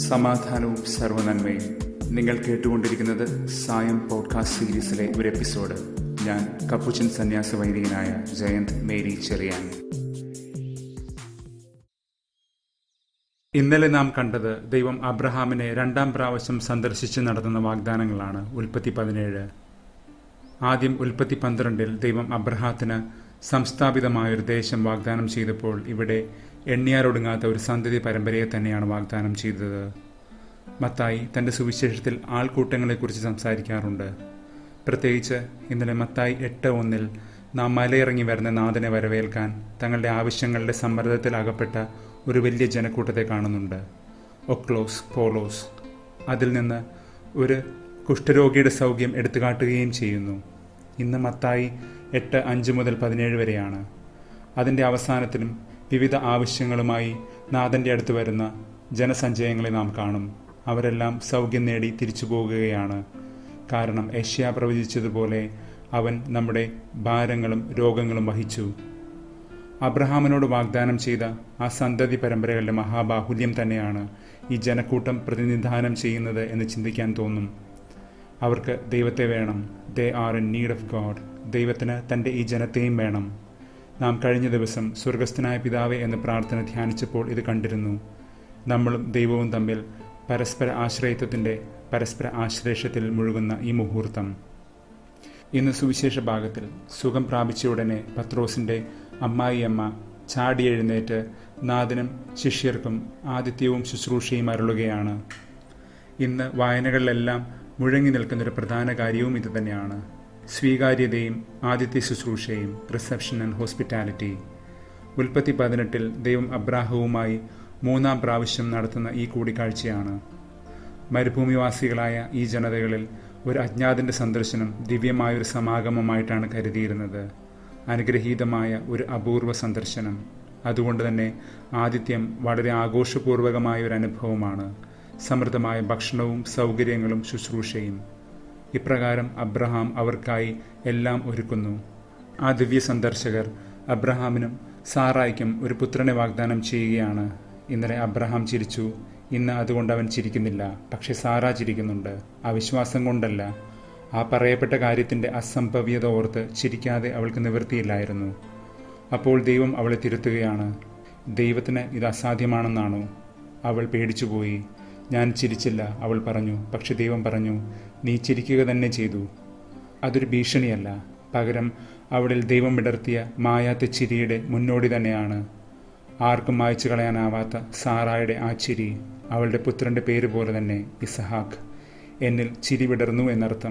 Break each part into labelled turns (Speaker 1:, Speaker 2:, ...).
Speaker 1: സമാധാനവും സർവനന്മയും നിങ്ങൾ കേട്ടുകൊണ്ടിരിക്കുന്നത് സായം പോഡ്കാസ്റ്റ് സീരീസിലെ ഒരു എപ്പിസോഡ് ഞാൻ കപ്പുച്ചൻ സന്യാസ വൈദികനായ ജയന്ത് മേരി ചെറിയാൻ ഇന്നലെ നാം കണ്ടത് ദൈവം അബ്രഹാമിനെ രണ്ടാം പ്രാവശ്യം സന്ദർശിച്ച് നടത്തുന്ന വാഗ്ദാനങ്ങളാണ് ഉൽപ്പത്തി പതിനേഴ് ആദ്യം ഉൽപ്പത്തി പന്ത്രണ്ടിൽ ദൈവം അബ്രഹാത്തിന് സംസ്ഥാപിതമായൊരു ദേശം വാഗ്ദാനം ചെയ്തപ്പോൾ ഇവിടെ എണ്ണിയാരൊടുങ്ങാത്ത ഒരു സന്തതി പരമ്പരയെ തന്നെയാണ് വാഗ്ദാനം ചെയ്തത് മത്തായി തന്റെ സുവിശേഷത്തിൽ ആൾക്കൂട്ടങ്ങളെക്കുറിച്ച് സംസാരിക്കാറുണ്ട് പ്രത്യേകിച്ച് ഇന്നലെ മത്തായി എട്ട് ഒന്നിൽ നാം മലയിറങ്ങി വരുന്ന നാഥനെ വരവേൽക്കാൻ തങ്ങളുടെ ആവശ്യങ്ങളുടെ സമ്മർദ്ദത്തിൽ അകപ്പെട്ട ഒരു വലിയ ജനക്കൂട്ടത്തെ കാണുന്നുണ്ട് ഒക്ലോസ് പോലോസ് അതിൽ നിന്ന് ഒരു കുഷ്ഠരോഗിയുടെ സൗഖ്യം എടുത്തു കാട്ടുകയും ചെയ്യുന്നു ഇന്ന് മത്തായി എട്ട് അഞ്ച് മുതൽ പതിനേഴ് വരെയാണ് അതിൻ്റെ അവസാനത്തിലും വിവിധ ആവശ്യങ്ങളുമായി നാഥൻ്റെ അടുത്ത് വരുന്ന ജനസഞ്ചയങ്ങളെ നാം കാണും അവരെല്ലാം സൗഖ്യം നേടി തിരിച്ചു പോകുകയാണ് കാരണം ഏഷ്യ പ്രവചിച്ചതുപോലെ അവൻ നമ്മുടെ ഭാരങ്ങളും രോഗങ്ങളും വഹിച്ചു അബ്രഹാമിനോട് വാഗ്ദാനം ചെയ്ത ആ സന്തതി പരമ്പരകളുടെ മഹാബാഹുല്യം തന്നെയാണ് ഈ ജനക്കൂട്ടം പ്രതിനിധാനം ചെയ്യുന്നത് എന്ന് ചിന്തിക്കാൻ തോന്നും അവർക്ക് ദൈവത്തെ വേണം they are in need of God ദൈവത്തിന് തൻ്റെ ഈ ജനത്തെയും വേണം നാം കഴിഞ്ഞ ദിവസം സ്വർഗസ്ഥനായ പിതാവെ എന്ന പ്രാർത്ഥന ധ്യാനിച്ചപ്പോൾ ഇത് കണ്ടിരുന്നു നമ്മളും ദൈവവും തമ്മിൽ പരസ്പര ആശ്രയത്വത്തിൻ്റെ പരസ്പര ആശ്ലേഷത്തിൽ മുഴുകുന്ന ഈ മുഹൂർത്തം ഇന്ന് സുവിശേഷ ഭാഗത്തിൽ സുഖം പ്രാപിച്ച ഉടനെ പത്രോസിൻ്റെ അമ്മായിയമ്മ ചാടി എഴുന്നേറ്റ് നാഥനും ശിഷ്യർക്കും ആതിഥ്യവും ശുശ്രൂഷയും അരുളുകയാണ് ഇന്ന് വായനകളിലെല്ലാം മുഴങ്ങി നിൽക്കുന്നൊരു പ്രധാന കാര്യവും ഇത് തന്നെയാണ് സ്വീകാര്യതയും ആദിത്യ ശുശ്രൂഷയും റിസപ്ഷൻ ആൻഡ് ഹോസ്പിറ്റാലിറ്റി ഉൽപ്പത്തി പതിനെട്ടിൽ ദൈവം അബ്രാഹവുമായി മൂന്നാം പ്രാവശ്യം നടത്തുന്ന ഈ കൂടിക്കാഴ്ചയാണ് മരുഭൂമിവാസികളായ ഈ ജനതകളിൽ ഒരു അജ്ഞാതന്റെ സന്ദർശനം ദിവ്യമായൊരു സമാഗമമായിട്ടാണ് കരുതിയിരുന്നത് അനുഗ്രഹീതമായ ഒരു അപൂർവ സന്ദർശനം അതുകൊണ്ട് തന്നെ ആതിഥ്യം വളരെ ആഘോഷപൂർവകമായ ഒരു അനുഭവമാണ് സമൃദ്ധമായ ഭക്ഷണവും സൗകര്യങ്ങളും ശുശ്രൂഷയും ഇപ്രകാരം അബ്രഹാം അവർക്കായി എല്ലാം ഒരുക്കുന്നു ആ ദിവ്യ സന്ദർശകർ അബ്രഹാമിനും സാറായിക്കും ഒരു പുത്രനെ വാഗ്ദാനം ചെയ്യുകയാണ് ഇന്നലെ അബ്രഹാം ചിരിച്ചു ഇന്ന് അതുകൊണ്ട് അവൻ ചിരിക്കുന്നില്ല പക്ഷെ സാറ ചിരിക്കുന്നുണ്ട് അവിശ്വാസം കൊണ്ടല്ല ആ പറയപ്പെട്ട കാര്യത്തിന്റെ അസംഭവ്യത ഓർത്ത് ചിരിക്കാതെ അവൾക്ക് നിവൃത്തിയില്ലായിരുന്നു അപ്പോൾ ദൈവം അവളെ തിരുത്തുകയാണ് ദൈവത്തിന് ഇത് അസാധ്യമാണെന്നാണോ അവൾ പേടിച്ചുപോയി ഞാൻ ചിരിച്ചില്ല അവൾ പറഞ്ഞു പക്ഷെ ദൈവം പറഞ്ഞു നീ ചിരിക്കുക തന്നെ ചെയ്തു അതൊരു ഭീഷണിയല്ല പകരം അവളിൽ ദൈവം വിടർത്തിയ മായാത്ത ചിരിയുടെ മുന്നോടി തന്നെയാണ് ആർക്കും മായ്ച്ചു കളയാനാവാത്ത സാറായുടെ ആ ചിരി അവളുടെ പുത്രന്റെ പേര് പോലെ തന്നെ ഇസഹാക്ക് എന്നിൽ ചിരി വിടർന്നു എന്നർത്ഥം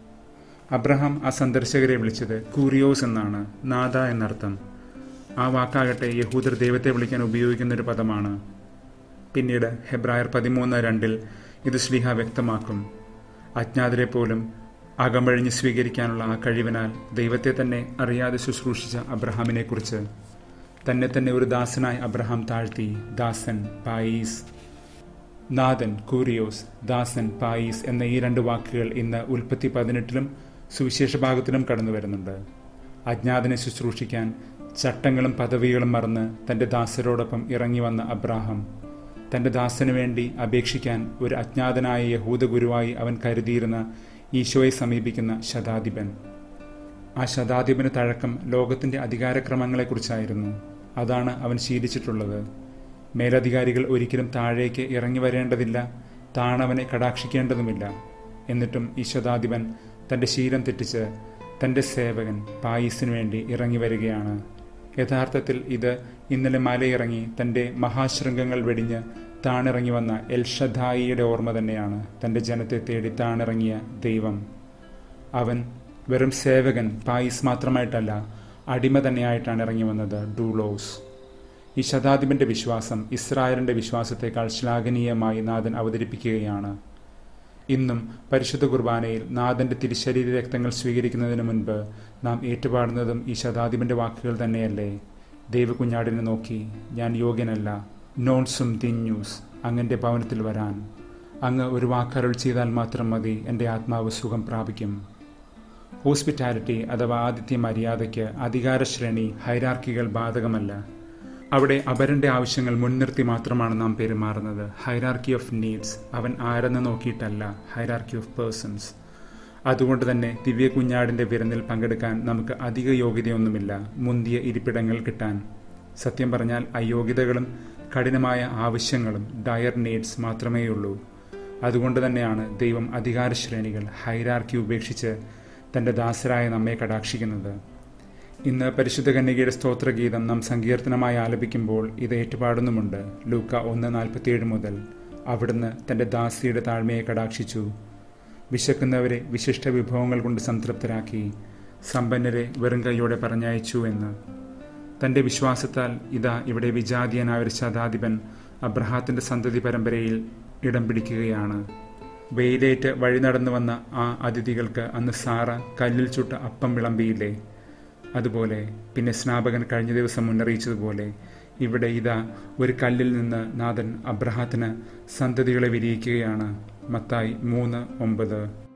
Speaker 1: അബ്രഹാം ആ സന്ദർശകരെ വിളിച്ചത് കൂറിയോസ് എന്നാണ് നാദ എന്നർത്ഥം ആ വാക്കാകട്ടെ യഹൂദർ ദൈവത്തെ വിളിക്കാൻ ഉപയോഗിക്കുന്ന ഒരു പദമാണ് പിന്നീട് ഹെബ്രായർ പതിമൂന്ന് രണ്ടിൽ ഇത് ശ്ലീഹ വ്യക്തമാക്കും അജ്ഞാതരെ പോലും അകമഴിഞ്ഞ് സ്വീകരിക്കാനുള്ള ആ കഴിവിനാൽ ദൈവത്തെ തന്നെ അറിയാതെ ശുശ്രൂഷിച്ച അബ്രഹാമിനെ കുറിച്ച് തന്നെ തന്നെ ഒരു ദാസനായി അബ്രഹാം താഴ്ത്തി ദാസൻ പായീസ് നാഥൻ കൂറിയോസ് ദാസൻ പായീസ് എന്ന ഈ രണ്ട് വാക്കുകൾ ഇന്ന് ഉൽപ്പത്തി പതിനെട്ടിലും സുവിശേഷ ഭാഗത്തിലും കടന്നു വരുന്നുണ്ട് അജ്ഞാതനെ ശുശ്രൂഷിക്കാൻ ചട്ടങ്ങളും പദവികളും മറന്ന് തന്റെ ദാസരോടൊപ്പം ഇറങ്ങി വന്ന അബ്രാഹം തന്റെ ദാസനു വേണ്ടി അപേക്ഷിക്കാൻ ഒരു അജ്ഞാതനായ യഹൂദ ഗുരുവായി അവൻ കരുതിയിരുന്ന ഈശോയെ സമീപിക്കുന്ന ശതാധിപൻ ആ ശതാധിപന് തഴക്കം ലോകത്തിന്റെ അധികാരക്രമങ്ങളെക്കുറിച്ചായിരുന്നു അതാണ് അവൻ ശീലിച്ചിട്ടുള്ളത് മേലധികാരികൾ ഒരിക്കലും താഴേക്ക് ഇറങ്ങി വരേണ്ടതില്ല താണവനെ കടാക്ഷിക്കേണ്ടതുമില്ല എന്നിട്ടും ഈ ശതാധിപൻ തന്റെ ശീലം തെറ്റിച്ച് തന്റെ സേവകൻ പായീസിനു വേണ്ടി ഇറങ്ങി വരികയാണ് യഥാർത്ഥത്തിൽ ഇത് ഇന്നലെ മലയിറങ്ങി തന്റെ മഹാശൃംഗങ്ങൾ വെടിഞ്ഞ് താണിറങ്ങി വന്ന എൽഷദായിയുടെ ഓർമ്മ തന്നെയാണ് തന്റെ ജനത്തെ തേടി താണിറങ്ങിയ ദൈവം അവൻ വെറും സേവകൻ പായിസ് മാത്രമായിട്ടല്ല അടിമ തന്നെയായിട്ടാണ് ഇറങ്ങി വന്നത് ഡൂലോസ് ഈ ശതാധിപന്റെ വിശ്വാസം ഇസ്രായേലിന്റെ വിശ്വാസത്തെക്കാൾ ശ്ലാഘനീയമായി നാഥൻ അവതരിപ്പിക്കുകയാണ് ഇന്നും പരിശുദ്ധ കുർബാനയിൽ നാഥന്റെ തിരുശരീര രക്തങ്ങൾ സ്വീകരിക്കുന്നതിന് മുൻപ് നാം ഏറ്റുപാടുന്നതും ഈ ശതാധിപന്റെ വാക്കുകൾ തന്നെയല്ലേ ദൈവകുഞ്ഞാടിനെ നോക്കി ഞാൻ യോഗ്യനല്ല നോൺസും തിന്യൂസ് അങ്ങന്റെ ഭവനത്തിൽ വരാൻ അങ്ങ് ഒരു വാക്കരുൾ ചെയ്താൽ മാത്രം മതി എൻ്റെ ആത്മാവ് സുഖം പ്രാപിക്കും ഹോസ്പിറ്റാലിറ്റി അഥവാ ആതിഥ്യ മര്യാദയ്ക്ക് അധികാരശ്രേണി ഹൈരാർക്കികൾ ബാധകമല്ല അവിടെ അപരന്റെ ആവശ്യങ്ങൾ മുൻനിർത്തി മാത്രമാണ് നാം പെരുമാറുന്നത് ഹൈറാർക്കി ഓഫ് നീഡ്സ് അവൻ ആരെന്ന് നോക്കിയിട്ടല്ല ഹൈറാർക്കി ഓഫ് പേഴ്സൺസ് അതുകൊണ്ട് തന്നെ ദിവ്യ കുഞ്ഞാടിന്റെ വിരുന്നിൽ പങ്കെടുക്കാൻ നമുക്ക് അധിക യോഗ്യതയൊന്നുമില്ല മുന്തിയ ഇരിപ്പിടങ്ങൾ കിട്ടാൻ സത്യം പറഞ്ഞാൽ അയോഗ്യതകളും കഠിനമായ ആവശ്യങ്ങളും ഡയർ നീഡ്സ് മാത്രമേയുള്ളൂ അതുകൊണ്ട് തന്നെയാണ് ദൈവം അധികാര ശ്രേണികൾ ഹൈറാർക്കി ഉപേക്ഷിച്ച് തന്റെ ദാസരായ നമ്മെ കടാക്ഷിക്കുന്നത് ഇന്ന് പരിശുദ്ധ കന്യകയുടെ സ്തോത്രഗീതം നാം സങ്കീർത്തനമായി ആലപിക്കുമ്പോൾ ഇത് ഏറ്റുപാടുന്നുമുണ്ട് ലൂക്ക ഒന്ന് നാൽപ്പത്തിയേഴ് മുതൽ അവിടുന്ന് തന്റെ ദാസിയുടെ താഴ്മയെ കടാക്ഷിച്ചു വിശക്കുന്നവരെ വിശിഷ്ട വിഭവങ്ങൾ കൊണ്ട് സംതൃപ്തരാക്കി സമ്പന്നരെ വെറും കൈയോടെ പറഞ്ഞയച്ചു എന്ന് തന്റെ വിശ്വാസത്താൽ ഇതാ ഇവിടെ വിജാതീയനായ ഒരു ശതാധിപൻ അബ്രഹാത്തിന്റെ സന്തതി പരമ്പരയിൽ ഇടം പിടിക്കുകയാണ് വെയിലേറ്റ് വഴി നടന്നു വന്ന ആ അതിഥികൾക്ക് അന്ന് സാറ കല്ലിൽ ചുട്ട അപ്പം വിളമ്പിയില്ലേ അതുപോലെ പിന്നെ സ്നാപകൻ കഴിഞ്ഞ ദിവസം മുന്നറിയിച്ചതുപോലെ ഇവിടെ ഇതാ ഒരു കല്ലിൽ നിന്ന് നാഥൻ അബ്രഹാത്തിന് സന്തതികളെ വിരിയിക്കുകയാണ് മത്തായി മൂന്ന് ഒമ്പത്